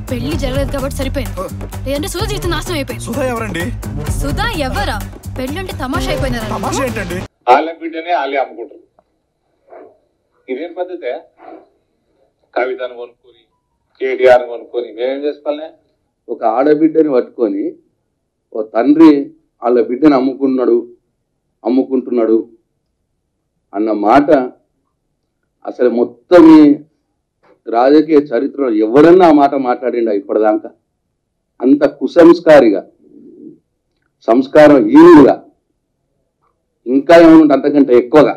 పెళ్లి జరగలేదు కాబట్టి సరిపోయింది లేదంటే సుధా జీవితం నాశనం అయిపోయింది సుధా ఎవరండి సుధా ఎవరా పెళ్లి అంటే తమాషా అయిపోయిందా తమాషా ఏంటండి వాళ్ళ బిడ్డనే వాళ్ళే అమ్ముకుంటారు ఇదేం పద్ధతే కవితను కొనుక్కొని కేటీఆర్ కొనుక్కొని మేమేం చేసుకోవాలి ఒక ఆడబిడ్డని పట్టుకొని ఓ తండ్రి వాళ్ళ బిడ్డని అమ్ముకున్నాడు అమ్ముకుంటున్నాడు అన్న మాట అసలు మొత్తం ఈ రాజకీయ చరిత్రలో ఎవరన్నా ఆ మాట మాట్లాడిండా ఇప్పటిదాకా అంత కుసంస్కారిగా సంస్కారం హీనుడుగా ఇంకా ఏమన్నా అంతకంటే ఎక్కువగా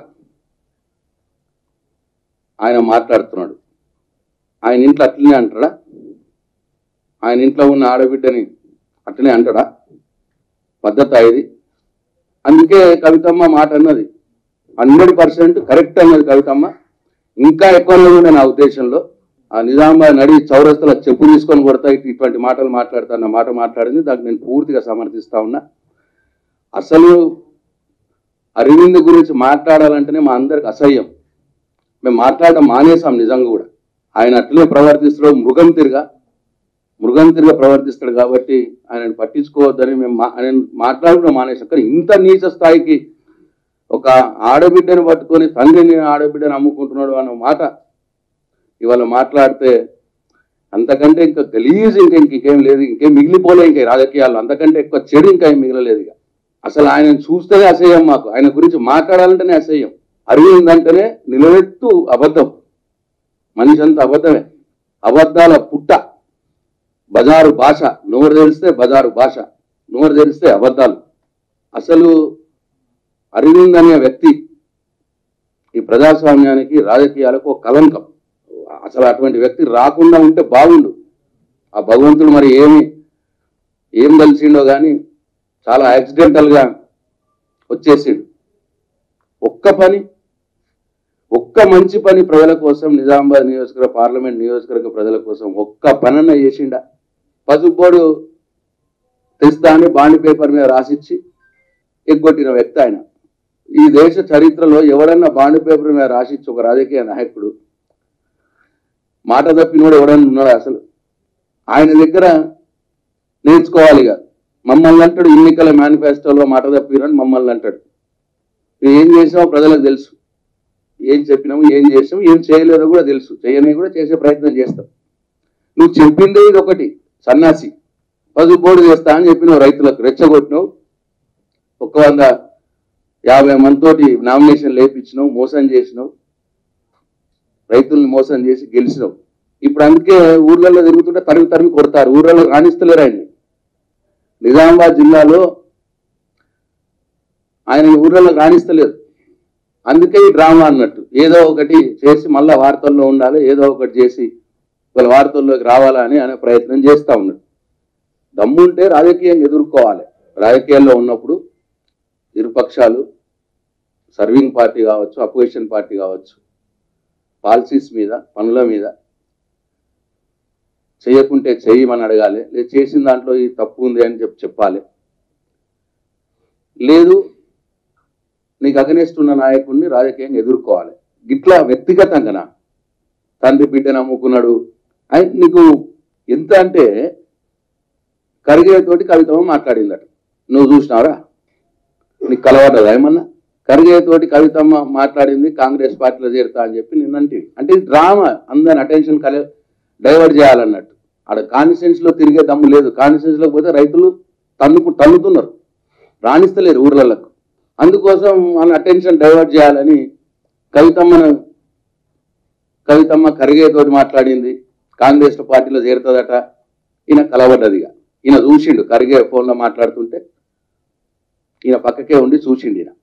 ఆయన మాట్లాడుతున్నాడు ఆయన ఇంట్లో అట్లనే అంటాడా ఆయన ఇంట్లో ఉన్న ఆడబిడ్డని అట్లనే అంటాడా పద్ధత ఇది అందుకే కవితమ్మ మాట అన్నది హండ్రెడ్ పర్సెంట్ కరెక్ట్ అన్నది కవితమ్మ ఇంకా ఎక్కువ ఉంది నా ఉద్దేశంలో ఆ నిజామాబాద్ నడి చౌరస్తలో చెప్పు తీసుకొని కొడతా ఇటు- ఇటువంటి మాటలు మాట్లాడతా అన్న మాట మాట్లాడింది దానికి నేను పూర్తిగా సమర్థిస్తా ఉన్నా అసలు అరవింద్ గురించి మాట్లాడాలంటేనే మా అందరికి అసహ్యం మేము మాట్లాడడం మానేసాం నిజంగా కూడా ఆయన అట్లనే ప్రవర్తిస్తాడు మృగం తిరిగా మృగం తిరిగా ప్రవర్తిస్తాడు కాబట్టి ఆయనను పట్టించుకోవద్దని మేము మా- ఆయన మాట్లాడడం మానేసాం కానీ ఇంత నీచ స్థాయికి ఒక ఆడబిడ్డను పట్టుకొని తండ్రిని ఆడబిడ్డను అమ్ముకుంటున్నాడు అన్న మాట ఇవాళ మాట్లాడితే అంతకంటే ఇంకా గలీజ్ ఇంకా ఇంకేం లేదు ఇంకేం మిగిలిపోలే ఇంకా ఈ రాజకీయాల్లో అంతకంటే ఎక్కువ చెడు ఇంకా ఏం మిగలలేదు ఇక అసలు ఆయన చూస్తేనే అసహ్యం మాకు ఆయన గురించి మాట్లాడాలంటేనే అసహ్యం అరవింద్ అంటేనే నిలవెత్తు అబద్ధం మనిషి అంతా అబద్ధమే అబద్ధాల పుట్ట బజారు భాష నోరు తెలిస్తే బజారు భాష నోరు తెలిస్తే అబద్ధాలు అసలు అరవింద్ అనే వ్యక్తి ఈ ప్రజాస్వామ్యానికి రాజకీయాలకు ఒక కలంకం అసలు అటువంటి వ్యక్తి రాకుండా ఉంటే బాగుండు ఆ భగవంతుడు మరి ఏమి ఏం కలిసిండో కానీ చాలా యాక్సిడెంటల్గా వచ్చేసిండు ఒక్క పని ఒక్క మంచి పని ప్రజల కోసం నిజామాబాద్ నియోజకవర్గ పార్లమెంట్ నియోజకవర్గ ప్రజల కోసం ఒక్క పనన్న చేసిండా పసుపు బోర్డు తెస్తా అని బాండ్ పేపర్ మీద రాసిచ్చి ఎగ్గొట్టిన వ్యక్తి ఆయన ఈ దేశ చరిత్రలో ఎవడన్నా బాండ్ పేపర్ మీద రాసిచ్చి ఒక రాజకీయ నాయకుడు మాట తప్పినోడు ఎవడన్నా ఉన్నాడు అసలు ఆయన దగ్గర నేర్చుకోవాలి ఇక మమ్మల్ని అంటాడు ఎన్నికల మేనిఫెస్టోలో మాట తప్పిరని మమ్మల్ని అంటాడు మేము ఏం చేసామో ప్రజలకు తెలుసు ఏం చెప్పినాము ఏం చేసాము ఏం చేయలేదో కూడా తెలుసు చేయని కూడా చేసే ప్రయత్నం చేస్తాం నువ్వు చెప్పిందే ఇది ఒకటి సన్నాసి పది బోర్డు చేస్తా అని చెప్పినావు రైతులకు రెచ్చగొట్టినావు ఒక్క వంద యాభై మందితోటి నామినేషన్ లేపించినావు మోసం చేసినావు రైతుల్ని మోసం చేసి గెలిచినావు ఇప్పుడు అందుకే ఊర్లలో తిరుగుతుంటే తరిమి తరిమి కొడతారు ఊర్లలో రాణిస్తలేరు ఆయన్ని నిజామాబాద్ జిల్లాలో ఆయన ఊర్లలో రాణిస్తలేదు అందుకే ఈ డ్రామా అన్నట్టు ఏదో ఒకటి చేసి మళ్ళా వార్తల్లో ఉండాలి ఏదో ఒకటి చేసి వాళ్ళ వార్తల్లోకి రావాలా అని అనే ప్రయత్నం చేస్తా ఉన్నాడు దమ్ముంటే రాజకీయంగా ఎదుర్కోవాలి రాజకీయాల్లో ఉన్నప్పుడు ఇరుపక్షాలు సర్వింగ్ పార్టీ కావచ్చు అపోజిషన్ పార్టీ కావచ్చు పాలసీస్ మీద పనుల మీద చేయకుంటే చేయమని అడగాలి లేదు చేసిన దాంట్లో ఈ తప్పు ఉంది అని చెప్పి చెప్పాలి లేదు నీకు అగనెస్ట్ ఉన్న నాయకుడిని రాజకీయంగా ఎదుర్కోవాలి ఇట్లా వ్యక్తిగతంగా తండ్రి బిడ్డను అమ్ముకున్నాడు ఆయన నీకు ఎంత అంటే కరిగేతోటి కవితమ్మ మాట్లాడిందట నువ్వు చూసినావరా నీకు కలవడదా ఏమన్నా కరిగేతోటి కవితమ్మ మాట్లాడింది కాంగ్రెస్ పార్టీలో చేరుతా అని చెప్పి నిన్నంటివి అంటే ఇది డ్రామా అందరి అటెన్షన్ కల డైవర్ట్ చేయాలన్నట్టు ఆడ కాన్స్టిట్యూన్స్ లో తిరిగే దమ్ము లేదు కాన్స్టిట్యూన్స్ లో పోతే రైతులు తన్నుకు తన్నుతున్నారు రాణిస్తలేరు ఊర్లకు అందుకోసం మన అటెన్షన్ డైవర్ట్ చేయాలని కవితమ్మను కవితమ్మ కరిగేతోటి మాట్లాడింది కాంగ్రెస్ పార్టీలో చేరుతుందట ఈయన కలవడ్డదిగా ఈయన చూసిండు కరిగే ఫోన్లో మాట్లాడుతుంటే ఈయన పక్కకే ఉండి చూసిండు ఈయన